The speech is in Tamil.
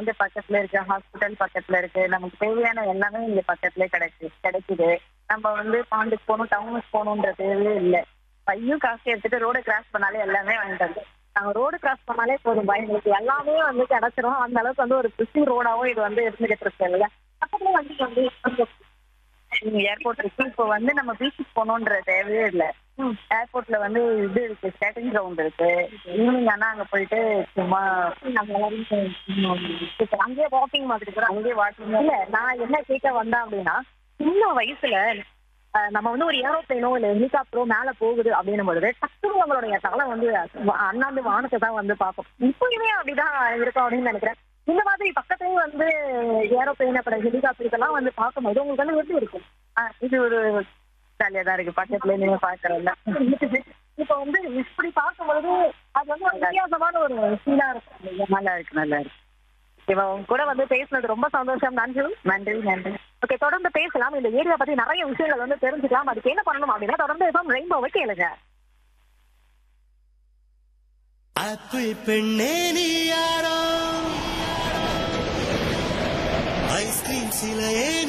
இங்க பக்கத்துல இருக்கு ஹாஸ்பிட்டல் பக்கத்துல இருக்கு நமக்கு தேவையான எல்லாமே இங்க பக்கத்துல கிடைக்கு கிடைக்குது நம்ம வந்து பாண்டுக்கு போகணும் டவுனுக்கு போகணுன்ற தேவையே இல்ல பையும் காசு எடுத்துட்டு ரோட கிராஸ் பண்ணாலே எல்லாமே வாங்கிட்டு வந்து நாங்க ரோடு கிராஸ் பண்ணாலே போதும் எங்களுக்கு எல்லாமே வந்து கிடைச்சிரும் அந்த அளவுக்கு வந்து ஒரு பிஸி ரோடாவும் இது வந்து இருந்துகிட்டு இருக்கு இல்லையா பக்கத்துல வந்து வந்து ஏர்போர்ட் இருக்கு இப்போ வந்து நம்ம பீச்சுக்கு போகணுன்ற தேவையே இல்ல ஏர்போர்ட்ல வந்து இது இருக்கு ஸ்கேட்டிங் கிரவுண்ட் இருக்கு ஈவினிங் ஆனா அங்க போயிட்டு சும்மா நாங்க எல்லாரும் சரி, அங்கேயே வாக்கிங் மாதிரி கூட அங்கேயே வாக்கிங் இல்ல நான் என்ன கேட்க வந்தேன் அப்படின்னா சின்ன வயசுல அஹ், நம்ம வந்து ஒரு ஏரோப்ளேனோ இல்ல ஹெலிகாப்டரோ மேல போகுது அப்படின்னும் பொழுது டக்குனு நம்மளுடைய தலை வந்து வ- அண்ணாந்து வானத்தை தான் வந்து பார்ப்போம் இப்பயுமே அப்படிதான் இருக்கும் அப்படின்னு நினைக்கிறேன் இந்த மாதிரி பக்கத்துலயே வந்து ஏரோப்ளேன் அப்புறம் ஹெலிகாப்டர் இதெல்லாம் வந்து பார்க்கும்போது உங்களுக்கு வந்து எப்படி இருக்கும் ஆஹ் இது ஒரு ஜாலியா தான் இருக்கு பக்கத்துல நீங்க பாக்குறதுல இப்ப வந்து இப்படி பார்க்கும்பொழுது அது வந்து ஒரு வித்தியாசமான ஒரு ஃபீலா இருக்கும் இல்லையா? நல்லா இருக்கு நல்லா இருக்கு இவன் உங்க கூட வந்து பேசுனது ரொம்ப சந்தோஷம் நன்றி நன்றி நன்றி ஓகே தொடர்ந்து பேசலாம் இந்த ஏரியா பத்தி நிறைய விஷயங்கள் வந்து தெரிஞ்சுக்கலாம் அதுக்கு என்ன பண்ணணும் அப்படின்னா தொடர்ந்து எஃப்எம் ரெயின்போவை கேளுங்க ஆப்பிள் பெண்ணே நீ யாரோ ஐஸ்கிரீம் சிலையே